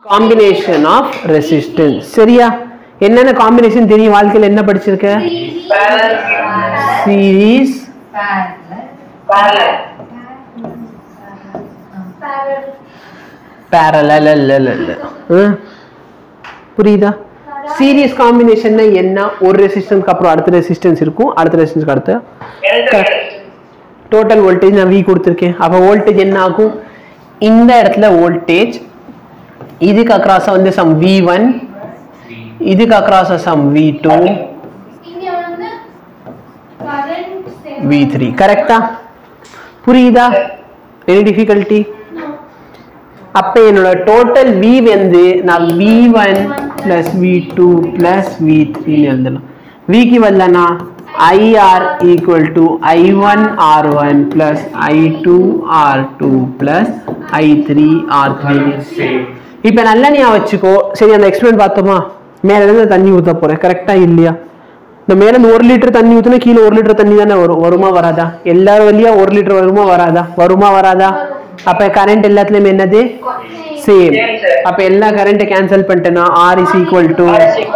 Combination of resistance சரியா என்னென்ன combination தெரியும் வாழ்க்கையில் என்ன படிச்சிருக்க சீரீஸ் பேரலல் புரியுதா சீரியஸ் காம்பினேஷன்னா என்ன ஒரு ரெசிஸ்டன்ஸ்க்கு அப்புறம் அடுத்த ரெசிஸ்டன்ஸ் இருக்கும் அடுத்த ரெசிஸ்டன்ஸ்க்கு அடுத்த டோட்டல் வோல்டேஜ் நான் வி கொடுத்துருக்கேன் அப்போ வோல்டேஜ் என்ன ஆகும் இந்த இடத்துல வோல்டேஜ் இதுக்கு அக்ராஸாக வந்து சம் வி ஒன் இதுக்கு அக்ராஸாக சம் வி டூ இங்க வந்து கரண்ட் வி த்ரீ கரெக்டா புரியுதா எனி டிஃபிகல்ட்டி அப்போ என்னோட டோட்டல் வி வந்து நான் V one plus V two plus V த்ரீன்னு எழுதலாம் விக்கு வரலனா IR equal to I one R one plus I two R two plus I three R three இப்போ நல்லா நீ வச்சுக்கோ சரி அந்த எக்ஸ்பெரிமெண்ட் பார்த்தோமா மேல இருந்து தண்ணி ஊற்ற போறேன் கரெக்டா இல்லையா இந்த மேல இருந்து ஒரு லிட்டர் தண்ணி ஊத்துனா கீழே ஒரு லிட்டர் தண்ணி தானே வரும் வருமா வராதா எல்லாரும் வழியா ஒரு லிட்டர் வருமா வராதா வருமா வராதா அப்ப கரண்ட் எல்லாத்துலயும் என்னது சேம் அப்ப எல்லா கரண்ட் கேன்சல் பண்ணிட்டேன்னா R is equal to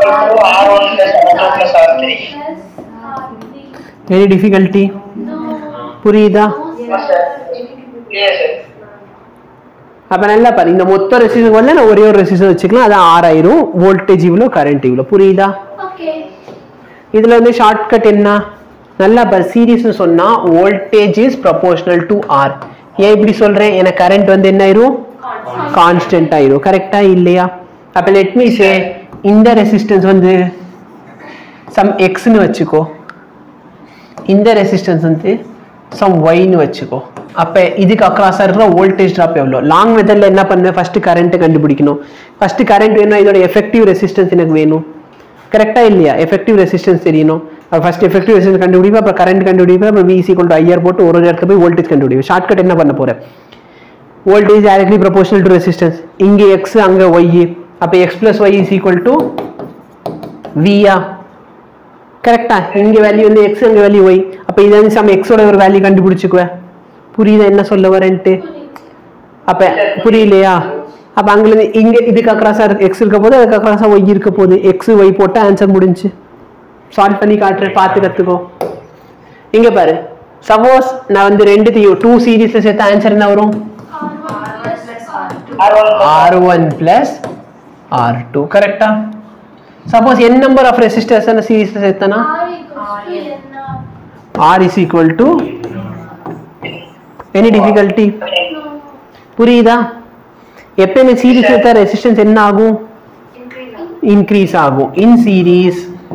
any difficulty புரியுதா அப்ப நல்லா பாரு இந்த மொத்த ரெசிஸ்டன்ஸ் வரல நான் ஒரே ஒரு ரெசிஸ்டன்ஸ் வச்சுக்கலாம் அது ஆறாயிரம் வோல்டேஜ் இவ்வளோ கரண்ட் இவ்வளோ புரியுதா ஓகே இதுல வந்து ஷார்ட்கட் என்ன நல்லா பாரு சீரியஸ்னு சொன்னா voltage is proportional to R ஏன் இப்படி சொல்றேன் எனக்கு கரண்ட் வந்து என்ன ஆயிரும் கான்ஸ்டன்ட் ஆயிரும் கரெக்டா இல்லையா அப்ப லெட் மீ சே இந்த ரெசிஸ்டன்ஸ் வந்து சம் எக்ஸ்னு வச்சுக்கோ இந்த ரெசிஸ்டன்ஸ் வந்து சம் ஒய்னு வச்சுக்கோ அப்போ இதுக்கு அக்ராஸாக இருக்கிற வோல்டேஜ் ட்ராப் எவ்வளோ லாங் மெத்தடில் என்ன பண்ணுவேன் ஃபஸ்ட்டு கரண்ட்டை கண்டுபிடிக்கணும் ஃபஸ்ட்டு கரண்ட் வேணும் இதோட எஃபெக்டிவ் ரெசிஸ்டன்ஸ் எனக்கு வேணும் கரெக்டாக இல்லையா எஃபெக்டிவ் ரெசிஸ்டன்ஸ் தெரியணும் அப்போ ஃபஸ்ட் எஃபெக்டிவ் ரெசிஸ்டன்ஸ் கண்டுபிடிப்பேன் அப்புறம் கரண்ட் கண்டுபிடிப்பேன் அப்புறம் விசி கொண்டு ஐஆர் போட்டு ஒரு ஒரு இடத்துல போய் வோல்டேஜ் கண்டுபிடிப்பேன் ஷார்ட்கட் என்ன பண்ண போகிறேன் voltage directly proportional to resistance இங்கே x அங்க y அப்ப x plus y is equal to v ஆ கரெக்டா இங்க வேல்யூ வந்து x அங்க வேல்யூ y அப்ப இதை வந்து சம் x ஓட ஒரு வேல்யூ கண்டுபிடிச்சுக்குவேன் புரியுதா என்ன சொல்ல வரேன்ட்டு அப்ப புரியலையா அப்ப அங்கிருந்து இங்க இதுக்கு அக்ராஸா எக்ஸ் இருக்க போது அதுக்கு அக்ராஸா ஒய் இருக்க போகுது எக்ஸ் ஒய் போட்டு ஆன்சர் முடிஞ்சு சால்வ் பண்ணி காட்டுறேன் பார்த்து கத்துக்கோ இங்க பாரு சப்போஸ் நான் வந்து ரெண்டுத்தையும் டூ சீரீஸ்ல சேர்த்து ஆன்சர் என்ன வரும் R one plus R two கரெக்டா suppose N number of resistors சீரீஸ்ல சேர்த்தனா R is equal to any difficulty புரியுதா எப்பயுமே சீரீஸ் சேர்த்தா ரெசிஸ்டன்ஸ் என்ன ஆகும் இன்க்ரீஸ் ஆகும் இன் சீரீஸ்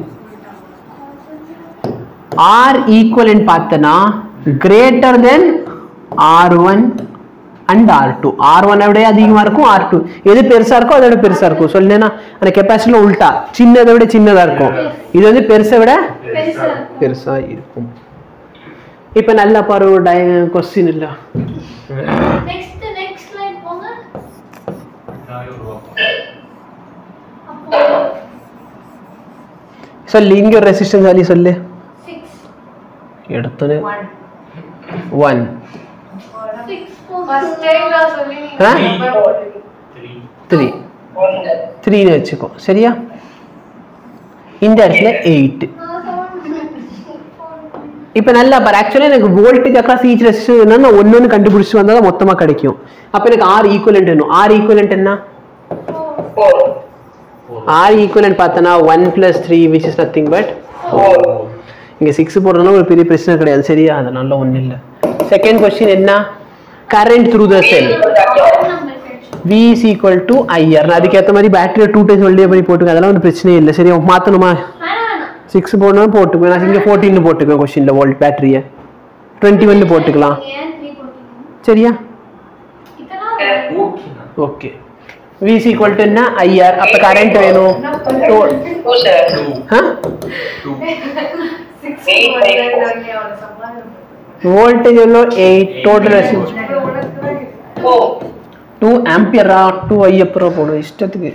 ஆர் ஈக்குவலன்ட் பார்த்தனா greater than R one and R two R one விட அதிகமா இருக்கும் ஆர் டூ எது பெருசா இருக்கோ அதை விட பெருசா இருக்கும் சொல்லேன்னா அந்த கெப்பாசிட்டில உல்டா சின்னதை விட சின்னதா இருக்கும் இது வந்து பெருசை விட பெருசா இருக்கும் இப்ப நல்லா பாரு கொஸ்டின் இல்ல நெக்ஸ்ட் நெக்ஸ்ட் ஸ்லைட் போங்க சொல்லு இங்க ஒரு ரெசிஸ்டன்ஸ் வேல்யூ சொல்லு 6 எடுத்தது ஒன் 6 ஃபர்ஸ்ட் டைம் நான் சொல்லி ஆ? நம்பர் போட்டுருக்கீங்க த்ரீ த்ரீன்னு வச்சுக்கோ சரியா இந்த இடத்துல எயிட் இப்போ நல்லா பாரு ஆக்சுவலாக எனக்கு வோல்டேஜ் அக்ராஸ் ஈச் ரெசிஸ்டன்ஸ் என்ன நான் ஒன்று ஒன்று கண்டுபிடிச்சிட்டு வந்தால் தான் மொத்தமாக கிடைக்கும் அப்போ எனக்கு ஆர் ஈக்குவலண்ட் வேணும் ஆர் ஈக்குவலண்ட் என்ன ஆர் ஈக்குவலண்ட் பார்த்தனா one plus three which is nothing but இங்கே சிக்ஸ் போடுறதுனால ஒரு பெரிய பிரச்சனை கிடையாது சரியா அதனால ஒன்றும் இல்லை செகண்ட் கொஸ்டின் என்ன current through the cell V is equal to IR நான் அதுக்கேற்ற மாதிரி பேட்டரியை டூ டைம்ஸ் வெளியே பண்ணி போட்டுக்க அதெல்லாம் ஒரு பிரச்சனையே இல்லை சரியா மாற்றணுமா சிக்ஸ் போடணும் போட்டுக்குவேன் நான் இங்கே ஃபோர்டீன் போட்டுக்குவேன் கொஸ்டினில் வோல்ட் பேட்டரியை டுவெண்ட்டி ஒன்று போட்டுக்கலாம் சரியா okay V is equal to என்ன IR அப்போ கரண்ட் வேணும் ஆ சிக்ஸ் அவனை சமாளிச்சு வோல்டேஜ் எவ்வளோ எயிட் டோட்டல் ரெசிஸ்டன்ஸ் டூ ஆம்பியரா டூ ஐ அப்புறம் போடும் இஷ்டத்துக்கு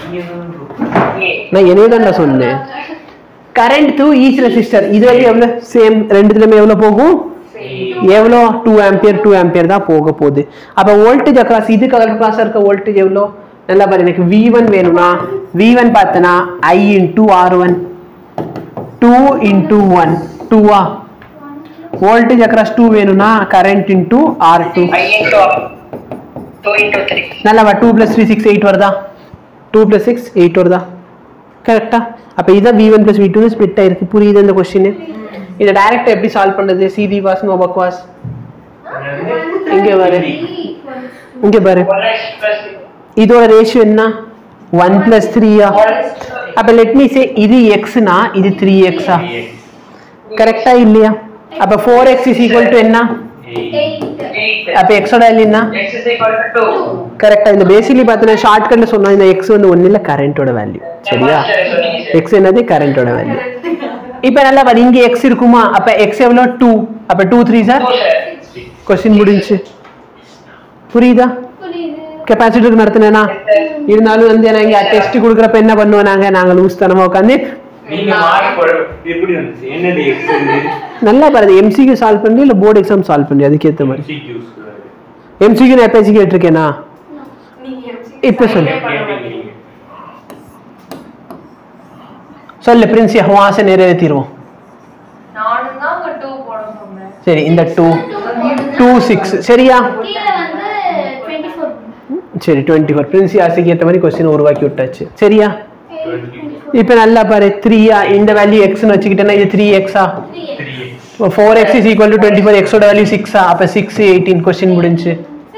நான் என்னையே தான் சொன்னேன் கரண்ட் த்ரூ ஈச் ரெசிஸ்டர் இது வரைக்கும் எவ்வளோ சேம் ரெண்டுத்துலையுமே எவ்வளோ போகும் எவ்வளோ டூ ஆம்பியர் டூ ஆம்பியர் தான் போக போகுது அப்போ வோல்டேஜ் அக்ராஸ் இதுக்கு அக்ராஸாக இருக்க வோல்டேஜ் எவ்வளோ நல்லா பாரு எனக்கு வி ஒன் வேணும்னா வி ஒன் பார்த்தனா I into R one two into one டூவா வோல்டேஜ் அக்ராஸ் டூ வேணும்னா current into R two I into two into three. நல்லாவா two plus three six eight வருதா டூ ப்ளஸ் சிக்ஸ் எயிட் வருதா கரெக்டா அப்போ இதான் V one plus V two split ஆயிருக்கு புரியுது இந்த கொஸ்டின் இதை டைரக்டா எப்படி சால்வ் பண்றது சிதி வாஸ் நோ பக்வாஸ் இங்க பாரு இங்க பாரு One x plus இதோட ரேஷியோ என்ன ஒன் பிளஸ் த்ரீயா அப்ப லெட் மீ சே இது எக்ஸ்னா இது த்ரீ எக்ஸா கரெக்டா இல்லையா அப்ப four X is equal to என்ன Eight. eight. அப்ப எக்ஸோட வேல்யூ என்ன X is equal to two. கரெக்டா இந்த பேசிக்கலி பார்த்தீங்கன்னா ஷார்ட்கட்ல சொன்னா இந்த எக்ஸ் வந்து ஒன்றும் இல்லை கரண்டோட வேல்யூ சரியா எக்ஸ் என்னது கரண்டோட வேல்யூ இப்போ நல்லா பாரு இங்க எக்ஸ் இருக்குமா அப்ப எக்ஸ் எவ்வளோ டூ அப்ப two three sir Two sir. கொஸ்டின் முடிஞ்சுச்சு புரியுதா புரியுது கெப்பாசிட்டருக்கு நடத்தினேனா இருந்தாலும் வந்து நான் இங்க டெஸ்ட் கொடுக்குறப்ப என்ன பண்ணுவோம் நாங்க நாங்க லூஸ் தனமா உட்காந்து நீங்க மார்க் போட எப்படி வந்துச்சு என்னடி எக்ஸ் நல்லா பாருங்க எம்சிக்யூ சால்வ் பண்ணி இல்ல போர்டு எக்ஸாம் சால்வ் பண்ணி அதுக்கேற்ற மாதிரி சிக்யூஸ் எம்சிக்யூ நான் எப்பயாச்சும் கேட்டிருக்கேனா இப்ப சொல்லு சொல்லு பிரின்சி ஹவாச நிறைவேற்றிடுவோம் நானும் தான் அங்க டூ போட சொன்னேன் சரி இந்த டூ டூ சிக்ஸ் சரியா கீழே வந்து டுவெண்ட்டி ஃபோர் சரி டுவெண்ட்டி ஃபோர் பிரின்சி ஆசைக்கு ஏற்ற மாதிரி கொஸ்டின் உருவாக்கி விட்டாச்சு சரியா இப்போ நல்லா பாரு த்ரீயா இந்த வேல்யூ எக்ஸ்னு வச்சுக்கிட்டேன்னா இது த்ரீ எக்ஸா three four X is equal to twenty four எக்ஸோட வேல்யூ சிக்ஸா அப்போ சிக்ஸ் எயிட்டீன் கொஸ்டின் முடிஞ்சு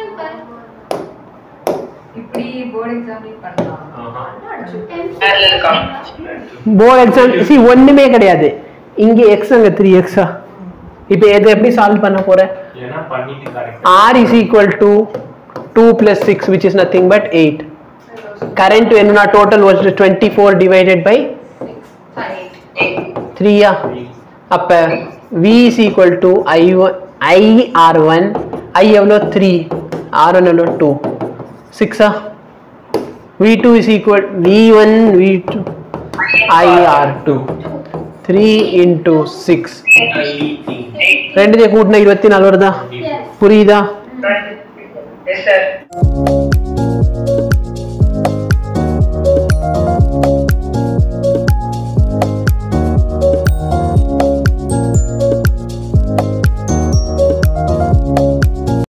இப்படி போர்டு எக்ஸாம்லயும் பண்ணலாம் மேல இருக்கான். போர்டு எக்ஸாம் சி ஒண்ணுமே கிடையாது இங்க எக்ஸ் அங்க த்ரீ எக்ஸா இப்போ இதை எப்படி சால்வ் பண்ண போற ஏன்னா பண்ணிட்டு correct R is equal to two plus six which is nothing but eight current வேணும்னா total was twenty four divided by த்ரீயா அப்ப V is equal to I one I R one I எவ்வளோ three R one எவ்வளோ two சிக்ஸா V two is equal V one V two I R two three into six ரெண்டுத்தையும் கூட்டினா இருபத்தி நாலு வருதா புரியுதா